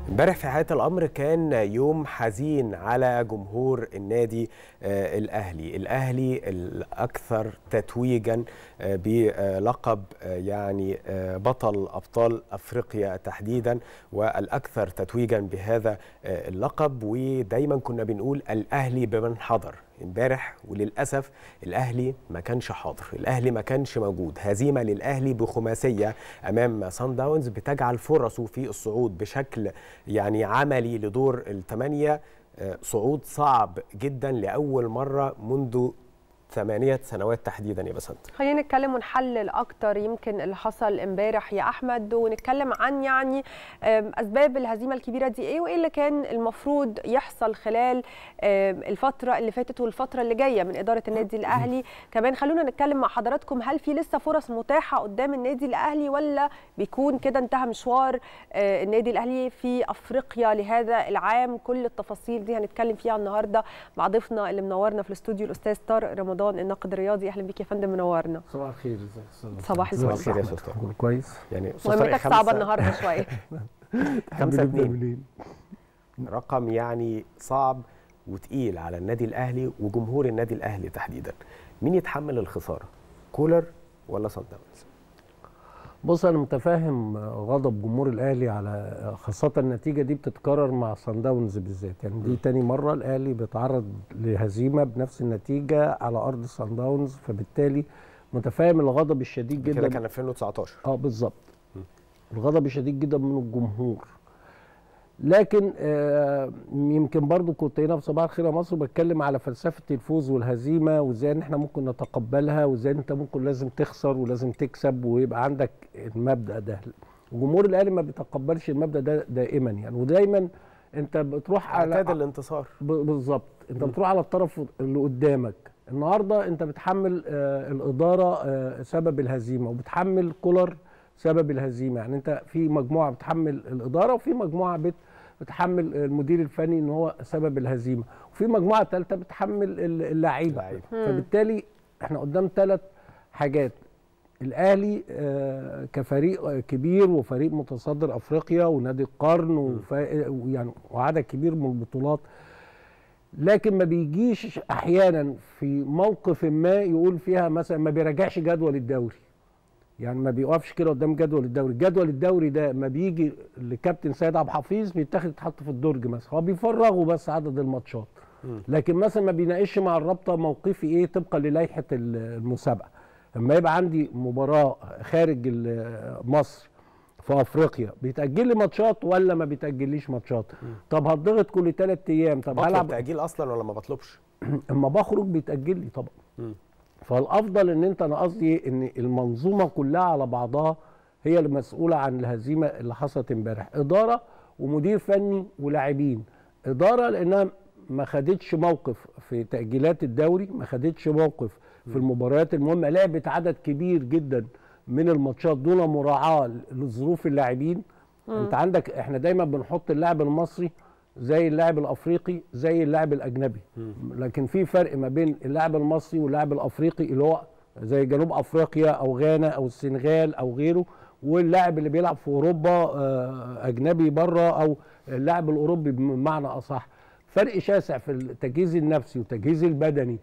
امبارح في حياة الأمر كان يوم حزين على جمهور النادي آه، الأهلي الأهلي الأكثر تتويجا آه، بلقب آه، يعني آه، بطل أبطال أفريقيا تحديدا والأكثر تتويجا بهذا آه، اللقب ودايما كنا بنقول الأهلي بمن حضر امبارح وللاسف الاهلي ما كانش حاضر الاهلي ما كانش موجود هزيمه للاهلي بخماسيه امام سان داونز بتجعل فرصه في الصعود بشكل يعني عملي لدور الثمانيه آه، صعود صعب جدا لاول مره منذ ثمانية سنوات تحديدا يا بسنت خلينا نتكلم ونحلل اكتر يمكن اللي حصل امبارح يا احمد ونتكلم عن يعني آم، اسباب الهزيمه الكبيره دي ايه وايه اللي كان المفروض يحصل خلال آم، الفتره اللي فاتت والفتره اللي جايه من اداره النادي الاهلي كمان خلونا نتكلم مع حضراتكم هل في لسه فرص متاحه قدام النادي الاهلي ولا بيكون كده انتهى مشوار آه، النادي الاهلي في افريقيا لهذا العام كل التفاصيل دي هنتكلم فيها النهارده مع ضيفنا اللي منورنا في الاستوديو الاستاذ طارق رمضان الناقد الرياضي اهلا بيك يا فندم منورنا صباح الخير ازيك يا استاذ صباح صباح الفل الخير يا استاذ طارق. كله كويس يعني أستاذ طارق مهمتك خمسة- صعبه النهارده شويه خمسة نبدأ اتنين. منين؟ رقم يعني صعب وتقيل على النادي الاهلي وجمهور النادي الاهلي تحديدا مين يتحمل الخساره كولر ولا سان داونز بص انا متفاهم غضب جمهور الاهلي على خاصه النتيجه دي بتتكرر مع سان داونز بالذات يعني دي تاني مره الاهلي بيتعرض لهزيمه بنفس النتيجه على ارض سان داونز فبالتالي متفاهم الغضب الشديد كده جدا كان 2019 اه بالظبط الغضب الشديد جدا من الجمهور لكن آه يمكن برضو كنت هنا في صباح الخير يا مصر بتكلم على فلسفه الفوز والهزيمه وازاي ان احنا ممكن نتقبلها وازاي انت ممكن لازم تخسر ولازم تكسب ويبقى عندك المبدا ده وجمهور الاهلي ما بيتقبلش المبدا ده دائما يعني ودايما انت بتروح على اعتاد الانتصار ب- بالظبط انت بتروح على الطرف اللي قدامك النهارده انت بتحمل آه الاداره آه سبب الهزيمه وبتحمل كولر سبب الهزيمه يعني انت في مجموعه بتحمل الاداره وفي مجموعه بت بتحمل المدير الفني ان هو سبب الهزيمه وفي مجموعه ثالثه بتحمل ال- اللعيبه اللعيبة. فبالتالي احنا قدام ثلاث حاجات الاهلي آه، كفريق آه، كبير وفريق متصدر افريقيا ونادي القرن وفا- ويعني وعدد كبير من البطولات لكن ما بيجيش احيانا في موقف ما يقول فيها مثلا ما بيراجعش جدول الدوري يعني ما بيقفش كده قدام جدول الدوري جدول الدوري ده ما بيجي لكابتن سيد عبد الحفيظ بيتاخد يتحط في الدرج مثلا هو بيفرغوا بس عدد الماتشات لكن مثلا ما بيناقش مع الرابطه موقفي ايه طبقا للائحه ال- المسابقه لما يبقى عندي مباراه خارج ال- مصر في افريقيا بيتاجل لي ماتشات ولا ما بيتاجليش ماتشات طب هتضغط كل ثلاث ايام طب بطلب هلعب تاجيل اصلا ولا ما بطلبش اما بخرج بيتاجل لي طبعا مم. فالافضل ان انت انا قصدي ان المنظومه كلها على بعضها هي المسؤوله عن الهزيمه اللي حصلت امبارح اداره ومدير فني ولاعبين اداره لانها ما خدتش موقف في تاجيلات الدوري ما خدتش موقف في المباريات المهمه لعبت عدد كبير جدا من الماتشات دون مراعاه لظروف اللاعبين انت عندك احنا دايما بنحط اللاعب المصري زي اللاعب الافريقي زي اللاعب الاجنبي لكن في فرق ما بين اللاعب المصري واللاعب الافريقي اللي هو زي جنوب افريقيا او غانا او السنغال او غيره واللاعب اللي بيلعب في اوروبا آه، اجنبي بره او اللاعب الاوروبي بمعنى اصح فرق شاسع في التجهيز النفسي والتجهيز البدني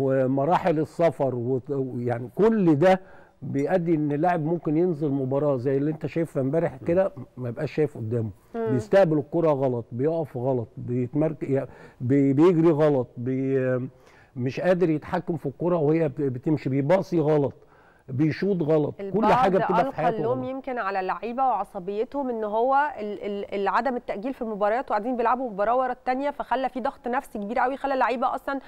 ومراحل السفر وت- ويعني كل ده بيؤدي ان اللاعب ممكن ينزل مباراه زي اللي انت شايفها امبارح كده ما يبقاش شايف قدامه بيستقبل الكره غلط بيقف غلط بيتمرك يعني بي- بيجري غلط بي مش قادر يتحكم في الكره وهي بت- بتمشي بيباصي غلط بيشوط غلط كل البعض حاجه بتبقى في ألقى حياته اللوم غلط. يمكن على اللعيبه وعصبيتهم ان هو ال- ال- ال- عدم التاجيل في المباريات وقاعدين بيلعبوا مباراه ورا الثانيه فخلى في ضغط نفسي كبير قوي خلى اللعيبه اصلا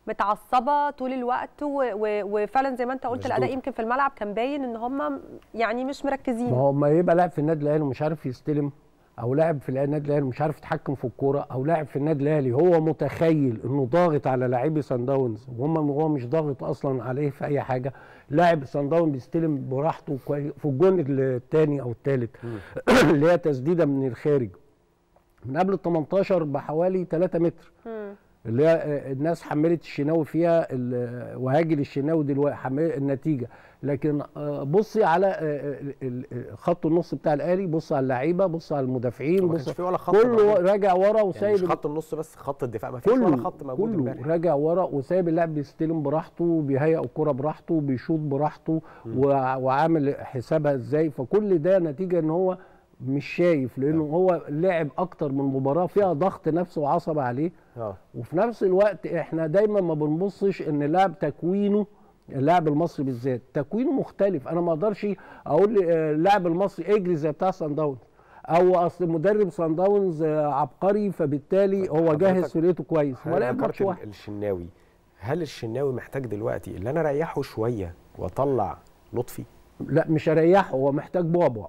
متعصبه طول الوقت و- و- وفعلا زي ما انت قلت مشدودة. الاداء يمكن في الملعب كان باين ان هم يعني مش مركزين ما هو ما يبقى لاعب في النادي الاهلي ومش عارف يستلم او لاعب في النادي الاهلي ومش عارف يتحكم في الكوره او لاعب في النادي الاهلي هو متخيل انه ضاغط على لاعبي سان داونز وهم هو مش ضاغط اصلا عليه في اي حاجه لاعب سان داونز بيستلم براحته كويس في الجون الثاني او الثالث اللي هي تسديده من الخارج من قبل ال 18 بحوالي 3 متر اللي هي آه، الناس حملت الشناوي فيها ال- وهاجل الشناوي دلوقتي حمل النتيجه لكن آه، بصي على آه، ال- ال- خط النص بتاع الاهلي بص على اللعيبه بص على المدافعين ما بص كانش في ولا خط كله موجود. راجع ورا يعني وسايب مش خط النص بس خط الدفاع ما فيش ولا كله خط موجود كله امبارح راجع ورا وسايب اللاعب بيستلم براحته بيهيئ الكرة براحته بيشوط براحته وع- وعامل حسابها ازاي فكل ده نتيجة ان هو مش شايف لانه هو لعب اكتر من مباراة فيها ضغط نفسي وعصب عليه اه وفي نفس الوقت احنا دايما ما بنبصش ان اللاعب تكوينه اللاعب المصري بالذات تكوينه مختلف انا ما اقدرش اقول آه، اللاعب المصري اجري زي بتاع سان داونز او اصل مدرب سان داونز آه، عبقري فبالتالي هو جاهز حضرتك- فرقته كويس هو حضرتك لعب ذكرت ماتش واحد الشناوي هل الشناوي محتاج دلوقتي اللي انا اريحه شويه واطلع لطفي لا مش هريحه هو محتاج بعبع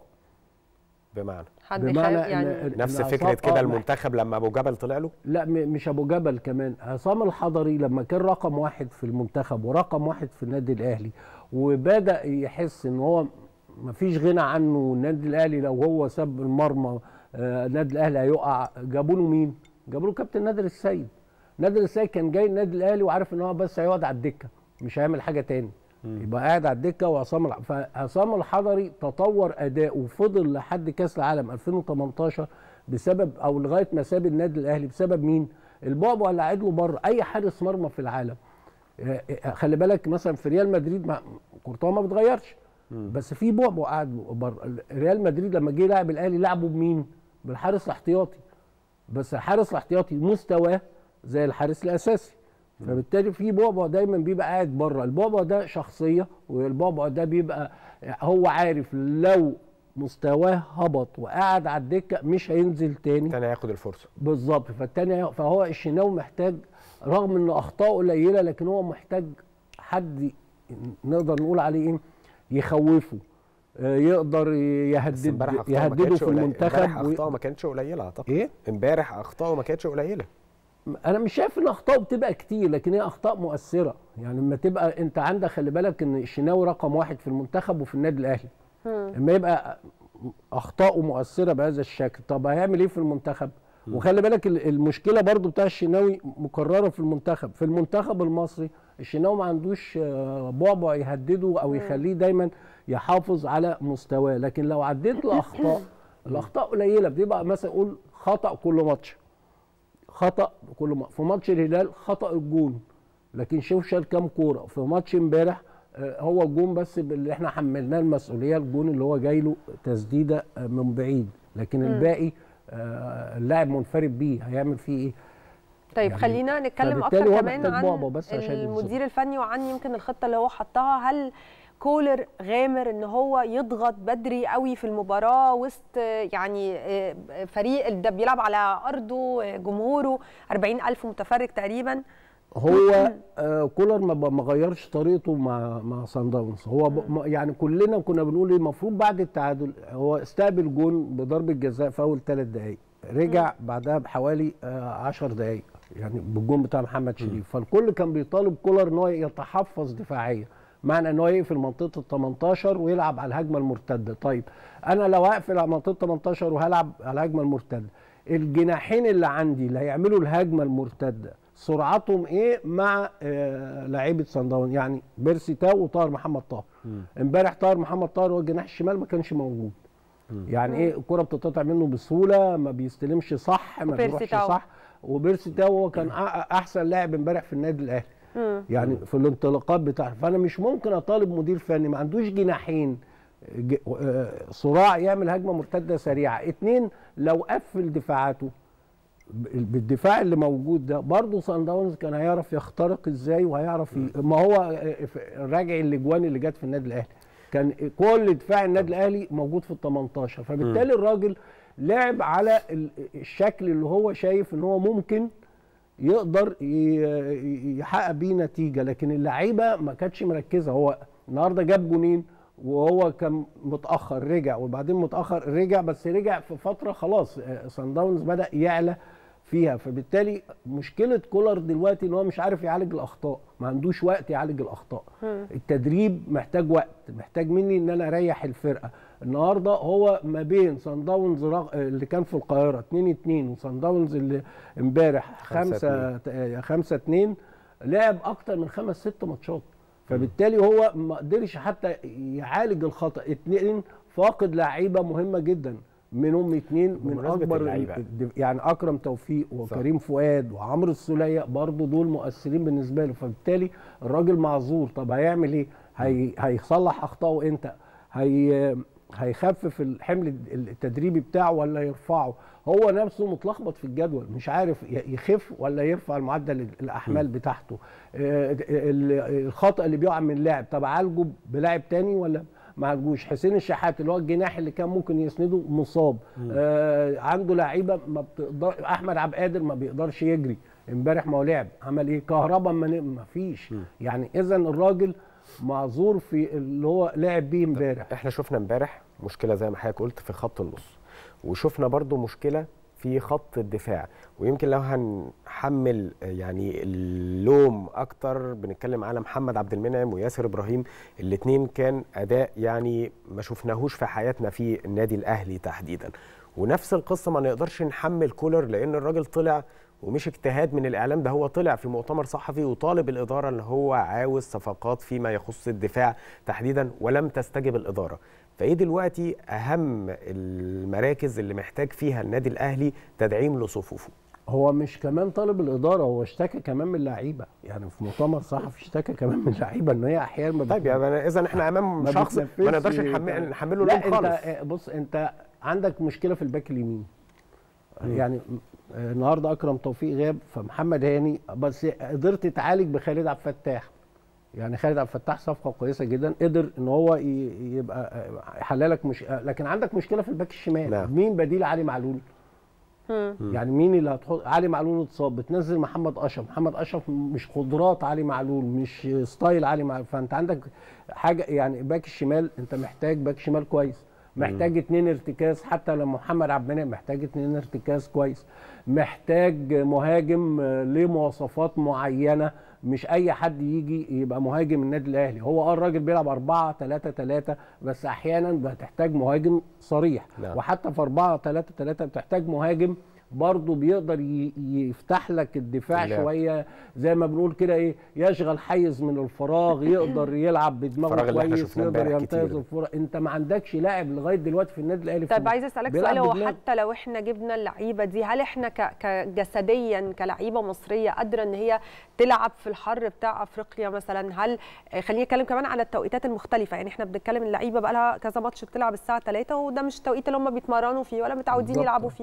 بمعنى حد بمعنى يخاف إن- يعني إن نفس عصام- فكره كده آه، المنتخب لما ابو جبل طلع له لا م- مش ابو جبل كمان عصام الحضري لما كان رقم واحد في المنتخب ورقم واحد في النادي الاهلي وبدا يحس ان هو مفيش غنى عنه النادي الاهلي لو هو ساب المرمى آه، النادي الاهلي هيقع جابوا له مين؟ جابوا له كابتن نادر السيد نادر السيد كان جاي النادي الاهلي وعارف ان هو بس هيقعد على الدكه مش هيعمل حاجه تاني يبقى قاعد على الدكه وعصام الح- فعصام الحضري تطور اداؤه وفضل لحد كاس العالم 2018 بسبب او لغايه ما ساب النادي الاهلي بسبب مين؟ البعبع اللي قاعد له بره اي حارس مرمى في العالم آه، آه، خلي بالك مثلا في ريال مدريد ما كورتوا ما بيتغيرش بس في بعبع قاعد بره ريال مدريد لما جه لاعب الاهلي لعبه بمين؟ بالحارس الاحتياطي بس الحارس الاحتياطي مستواه زي الحارس الاساسي فبالتالي في بعبع دايما بيبقى قاعد بره البعبع ده شخصيه والبعبع ده بيبقى هو عارف لو مستواه هبط وقعد على الدكه مش هينزل تاني تاني هياخد الفرصه بالظبط فالتاني فهو الشناوي محتاج رغم ان اخطائه قليله لكن هو محتاج حد نقدر نقول عليه ايه يخوفه آه، يقدر بس يهدد امبارح اخطاء ما يهدده كانتش في قليلة. المنتخب امبارح وي- اخطاء ما كانتش قليله اعتقد ايه امبارح اخطاء ما كانتش قليله انا مش شايف ان اخطائه بتبقى كتير لكن هي اخطاء مؤثره يعني لما تبقى انت عندك خلي بالك ان الشناوي رقم واحد في المنتخب وفي النادي الاهلي لما يبقى اخطائه مؤثره بهذا الشكل طب هيعمل ايه في المنتخب وخلي بالك ال- المشكله برضو بتاع الشناوي مكرره في المنتخب في المنتخب المصري الشناوي ما عندوش آه، بعبع يهدده او يخليه دايما يحافظ على مستواه لكن لو عديت الاخطاء الاخطاء قليله بتبقى مثلا قول خطا كل ماتش خطا كل ما في ماتش الهلال خطا الجون لكن شوف شال كام كوره في ماتش امبارح آه، هو الجون بس اللي احنا حملناه المسؤوليه الجون اللي هو جاي له تسديده آه، من بعيد لكن الباقي آه، اللاعب منفرد بيه هيعمل فيه ايه طيب يعني خلينا نتكلم فبالتالي اكتر هو كمان محتاج بابا عن بس عشان ينزل. المدير الفني وعن يمكن الخطه اللي هو حطها هل كولر غامر ان هو يضغط بدري قوي في المباراه وسط يعني آه، فريق ده بيلعب على ارضه آه، جمهوره 40 الف متفرج تقريبا هو آه كولر ما ب- ما غيرش طريقته مع مع سان داونز هو ب- ما- يعني كلنا كنا بنقول إيه، المفروض بعد التعادل هو استقبل جون بضربه جزاء في اول ثلاث دقائق رجع بعدها بحوالي 10 دقائق يعني بالجون بتاع محمد شريف فالكل كان بيطالب كولر ان هو يتحفظ دفاعيا معنى ان هو يقفل منطقه ال 18 ويلعب على الهجمه المرتده طيب انا لو هقفل على منطقه 18 وهلعب على الهجمه المرتده الجناحين اللي عندي اللي هيعملوا الهجمه المرتده سرعتهم ايه مع آه لعيبه صن داونز يعني بيرسي تاو وطاهر محمد طاهر امبارح طاهر محمد طاهر هو الجناح الشمال ما كانش موجود يعني ايه الكره بتتقطع منه بسهوله ما بيستلمش صح ما وبيرسي بيروحش تاو. صح وبيرسي تاو هو كان أ- احسن لاعب امبارح في النادي الاهلي يعني في الانطلاقات بتاعته فانا مش ممكن اطالب مدير فني ما عندوش جناحين ج- آه، صراع يعمل هجمه مرتده سريعه اتنين لو قفل دفاعاته ب- بالدفاع اللي موجود ده برضه سان داونز كان هيعرف يخترق ازاي وهيعرف ي... ما هو آه، ف- راجع الاجوان اللي جت في النادي الاهلي كان كل دفاع النادي الاهلي موجود في ال 18 فبالتالي الراجل لعب على ال- الشكل اللي هو شايف ان هو ممكن يقدر ي- يحقق بيه نتيجه لكن اللعيبه ما كانتش مركزه هو النهارده جاب جونين وهو كان متاخر رجع وبعدين متاخر رجع بس رجع في فتره خلاص آه، سان داونز بدا يعلى فيها فبالتالي مشكله كولر دلوقتي ان هو مش عارف يعالج الاخطاء ما عندوش وقت يعالج الاخطاء التدريب محتاج وقت محتاج مني ان انا اريح الفرقه النهارده هو ما بين صن داونز رغ... اللي كان في القاهره 2 2 وصن داونز اللي امبارح 5 5 2 لعب اكتر من خمس ست ماتشات فبالتالي هو ما قدرش حتى يعالج الخطا اتنين فاقد لعيبه مهمه جدا منهم اتنين من بمناسبة اكبر اللعيبة. الد- يعني اكرم توفيق وكريم فؤاد وعمرو السوليه برضو دول مؤثرين بالنسبه له فبالتالي الراجل معذور طب هيعمل ايه هي هيصلح اخطائه امتى هي هيخفف الحمل التدريبي بتاعه ولا يرفعه هو نفسه متلخبط في الجدول مش عارف ي- يخف ولا يرفع المعدل الاحمال بتاعته آه، ال- الخطا اللي بيقع من لاعب طب عالجه بلاعب تاني ولا ما عالجوش حسين الشحات اللي هو الجناح اللي كان ممكن يسنده مصاب آه عنده لعيبه ما بتقدر احمد عبد القادر ما بيقدرش يجري امبارح ما هو لعب عمل ايه كهربا ما, ن- ما فيش يعني اذا الراجل معذور في اللي هو لعب بيه امبارح احنا شفنا امبارح مشكله زي ما حضرتك قلت في خط النص وشفنا برضو مشكله في خط الدفاع ويمكن لو هنحمل يعني اللوم اكتر بنتكلم على محمد عبد المنعم وياسر ابراهيم الاثنين كان اداء يعني ما شفناهوش في حياتنا في النادي الاهلي تحديدا ونفس القصه ما نقدرش نحمل كولر لان الراجل طلع ومش اجتهاد من الاعلام ده هو طلع في مؤتمر صحفي وطالب الاداره ان هو عاوز صفقات فيما يخص الدفاع تحديدا ولم تستجب الاداره فايه دلوقتي اهم المراكز اللي محتاج فيها النادي الاهلي تدعيم لصفوفه هو مش كمان طالب الاداره هو اشتكى كمان من اللعيبه يعني في مؤتمر صحفي اشتكى كمان من اللعيبه ان هي احيانا ما طيب يعني اذا احنا امام ما شخص ما بتنفذش نقدرش طيب. نحمل نحمله لا لوم خالص انت بص انت عندك مشكله في الباك اليمين يعني آه، النهارده اكرم توفيق غاب فمحمد هاني بس قدرت تعالج بخالد عبد الفتاح يعني خالد عبد الفتاح صفقه كويسه جدا قدر ان هو ي- يبقى آه، يحللك مش آه، لكن عندك مشكله في الباك الشمال نعم. مين بديل علي معلول يعني مين اللي هتحط علي معلول اتصاب بتنزل محمد اشرف محمد اشرف مش قدرات علي معلول مش ستايل علي معلول فانت عندك حاجه يعني باك الشمال انت محتاج باك شمال كويس محتاج اتنين ارتكاز حتى لو محمد عبد المنعم محتاج اتنين ارتكاز كويس محتاج مهاجم آه، ليه مواصفات معينه مش اي حد يجي يبقى مهاجم النادي الاهلي هو اه الراجل بيلعب 4 3 3 بس احيانا بتحتاج مهاجم صريح نعم. وحتى في 4 3 3 بتحتاج مهاجم برضه بيقدر ي- يفتح لك الدفاع اللعب. شويه زي ما بنقول كده ايه يشغل حيز من الفراغ يقدر يلعب بدماغه الفراغ اللي احنا كويس شفناه يقدر امبارح ينتهز كتير. الفرص انت ما عندكش لاعب لغايه دلوقتي في النادي الاهلي في طيب عايزه اسالك بيلعب سؤال هو بدماغه. حتى لو احنا جبنا اللعيبه دي هل احنا ك- كجسديا كلعيبه مصريه قادره ان هي تلعب في الحر بتاع افريقيا مثلا هل آه، خليني اتكلم كمان على التوقيتات المختلفه يعني احنا بنتكلم اللعيبه بقى لها كذا ماتش بتلعب الساعه 3 وده مش التوقيت اللي هم بيتمرنوا فيه ولا متعودين بالظبط. يلعبوا فيه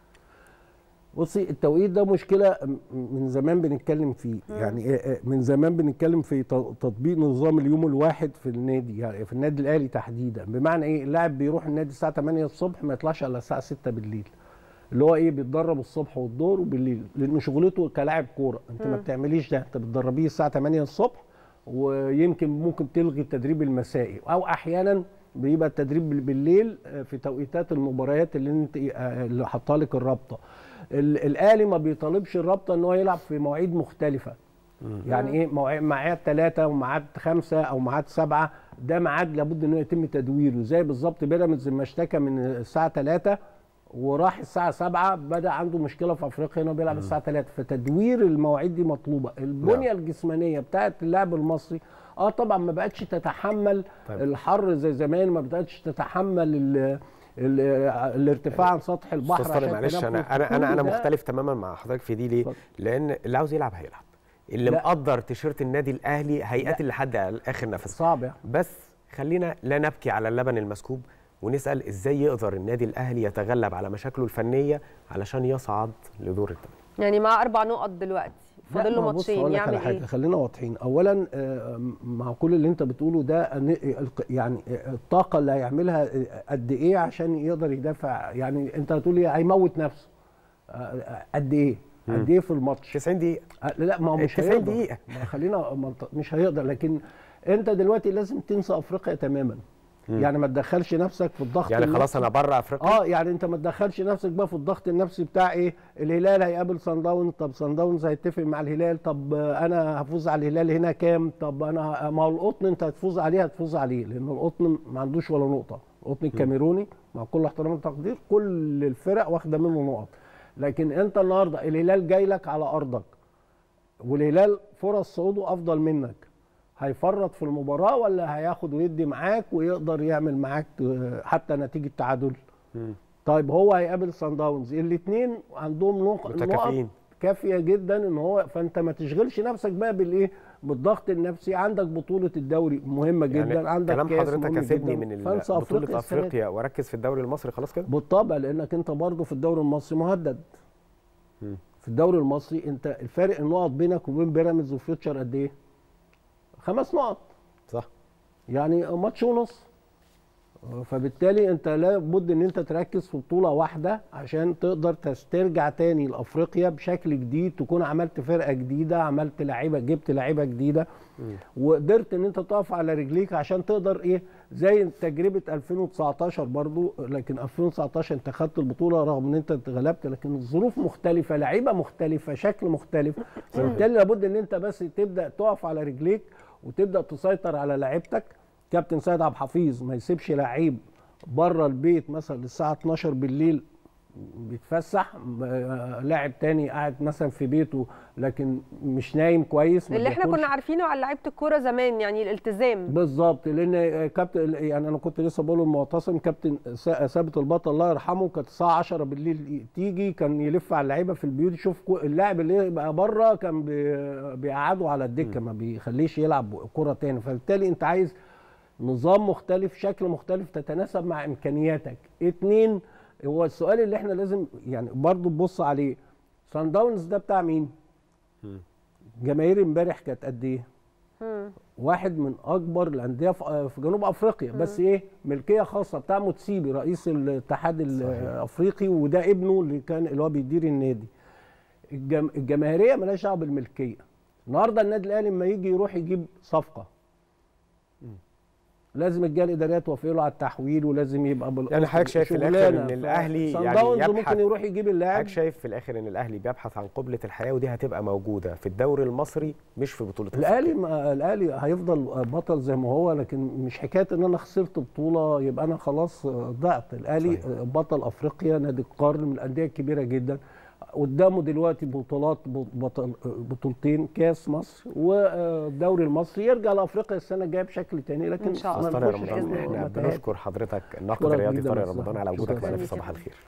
بصي التوقيت ده مشكله م- من زمان بنتكلم فيه يعني إيه- إيه، من زمان بنتكلم في ت- تطبيق نظام اليوم الواحد في النادي يعني في النادي الاهلي تحديدا بمعنى ايه اللاعب بيروح النادي الساعه 8 الصبح ما يطلعش الا الساعه 6 بالليل اللي هو ايه بيتدرب الصبح والظهر وبالليل لان شغلته كلاعب كوره انت ما بتعمليش ده انت بتدربيه الساعه 8 الصبح ويمكن ممكن تلغي التدريب المسائي او احيانا بيبقى التدريب بالليل آه، في توقيتات المباريات اللي انت آه، اللي حاطها لك الرابطه ال- الاهلي ما بيطالبش الرابطه ان هو يلعب في مواعيد مختلفه يعني ايه مواعيد ميعاد ثلاثة وميعاد خمسة او ميعاد سبعة ده ميعاد لابد انه يتم تدويره زي بالظبط بيراميدز لما اشتكى من الساعة 3 وراح الساعة 7 بدأ عنده مشكلة في افريقيا انه بيلعب الساعة 3 فتدوير المواعيد دي مطلوبة البنية الجسمانية بتاعت اللاعب المصري اه طبعا ما بقتش تتحمل طيب. الحر زي زمان ما بقتش تتحمل ال ال الارتفاع عن سطح البحر استاذ طارق معلش تنفس. انا انا انا انا كل ده مختلف تماما مع حضرتك في دي ليه؟ اتفضل. لان اللي عاوز يلعب هيلعب اللي لا. مقدر تيشيرت النادي الاهلي هيقاتل لحد اخر نفس صعب يعني بس خلينا لا نبكي على اللبن المسكوب ونسال ازاي يقدر النادي الاهلي يتغلب على مشاكله الفنيه علشان يصعد لدور الثمانيه يعني مع اربع نقط دلوقتي فاضل له لا، ما بص ماتشين هقول لك على يعمل حاجة، ايه خلينا واضحين اولا آه، مع كل اللي انت بتقوله ده أن- الق- يعني آه، الطاقه اللي هيعملها آه، قد ايه عشان يقدر يدافع يعني انت هتقول لي هيموت نفسه آه، آه، قد ايه قد ايه في الماتش 90 دقيقه آه، لا ما هو مش 90 هيقدر دقيقة. ما خلينا منط- مش هيقدر لكن انت دلوقتي لازم تنسى افريقيا تماما يعني ما تدخلش نفسك في الضغط يعني النفسي. خلاص انا بره افريقيا اه يعني انت ما تدخلش نفسك بقى في الضغط النفسي بتاع ايه الهلال هيقابل صن داونز طب صن داونز هيتفق مع الهلال طب آه، انا هفوز على الهلال هنا كام طب انا ما هو القطن انت هتفوز عليه هتفوز عليه لان القطن ما عندوش ولا نقطه القطن الكاميروني مع كل احترام والتقدير كل الفرق واخده منه نقط لكن انت النهارده الهلال جاي لك على ارضك والهلال فرص صعوده افضل منك هيفرط في المباراه ولا هياخد ويدي معاك ويقدر يعمل معاك آه، حتى نتيجه تعادل مم. طيب هو هيقابل سان داونز الاثنين عندهم نق- نقط متكافئين كافيه جدا ان هو فانت ما تشغلش نفسك بقى بالايه بالضغط النفسي عندك بطوله الدوري مهمه جدا يعني عندك كلام كاس حضرتك مهم هسيبني جداً. من ال- فانسى بطوله السنة دي. افريقيا واركز في الدوري المصري خلاص كده بالطبع لانك انت برضه في الدوري المصري مهدد مم. في الدوري المصري انت الفارق النقط بينك وبين بيراميدز وفيوتشر قد ايه؟ خمس نقط صح يعني ماتش ونص فبالتالي انت لابد ان انت تركز في بطوله واحده عشان تقدر تسترجع تاني لافريقيا بشكل جديد تكون عملت فرقه جديده عملت لعيبه جبت لعيبه جديده وقدرت ان انت تقف على رجليك عشان تقدر ايه زي تجربه 2019 برضو لكن 2019 انت خدت البطوله رغم ان انت اتغلبت لكن الظروف مختلفه لعيبه مختلفه شكل مختلف فبالتالي لابد ان انت بس تبدا تقف على رجليك وتبدا تسيطر على لعيبتك كابتن سيد عبد الحفيظ ما يسيبش لعيب بره البيت مثلا للساعه 12 بالليل بيتفسح آه، لاعب تاني قاعد مثلا في بيته لكن مش نايم كويس ما اللي احنا بياكلش. كنا عارفينه على لعيبه الكوره زمان يعني الالتزام بالظبط لان كابتن يعني انا كنت لسه بقول للمعتصم كابتن سا- ثابت البطل الله يرحمه كانت الساعه 10 بالليل تيجي كان يلف على اللعيبه في البيوت يشوف كو- اللاعب اللي يبقى بره كان بي- بيقعده على الدكه ما بيخليش يلعب كره تاني فبالتالي انت عايز نظام مختلف شكل مختلف تتناسب مع امكانياتك اتنين هو السؤال اللي احنا لازم يعني برضو نبص عليه سان داونز ده بتاع مين جماهير امبارح كانت قد ايه مم. واحد من اكبر الانديه في في جنوب افريقيا بس ايه ملكيه خاصه بتاع موتسيبي رئيس الاتحاد الافريقي وده ابنه اللي كان اللي هو بيدير النادي الجم... الجماهيريه مالهاش دعوه بالملكيه النهارده النادي الاهلي لما يجي يروح يجيب صفقه لازم الجهه الاداريه توافق له على التحويل ولازم يبقى بال يعني حضرتك شايف في الآخر شغلانة. إن الأهلي فصن يعني داونز يبحث- ممكن يروح يجيب اللاعب حضرتك شايف في الاخر ان الاهلي بيبحث عن قبله الحياه ودي هتبقى موجوده في الدوري المصري مش في بطوله الاهلي ما الاهلي هيفضل بطل زي ما هو لكن مش حكايه ان انا خسرت بطوله يبقى انا خلاص ضعت الاهلي صحيح. بطل افريقيا نادي القرن من الانديه الكبيره جدا قدامه دلوقتي بطولات بطل بطولتين كاس مصر والدوري المصري يرجع لافريقيا السنه الجايه بشكل تاني لكن إن شاء الله. ما طارق نخش رمضان بإذن احنا متاهات. بنشكر حضرتك الناقد شكراً الرياضي جداً طارق يا أستاذ. رمضان على وجودك شكراً معانا في جداً. صباح الخير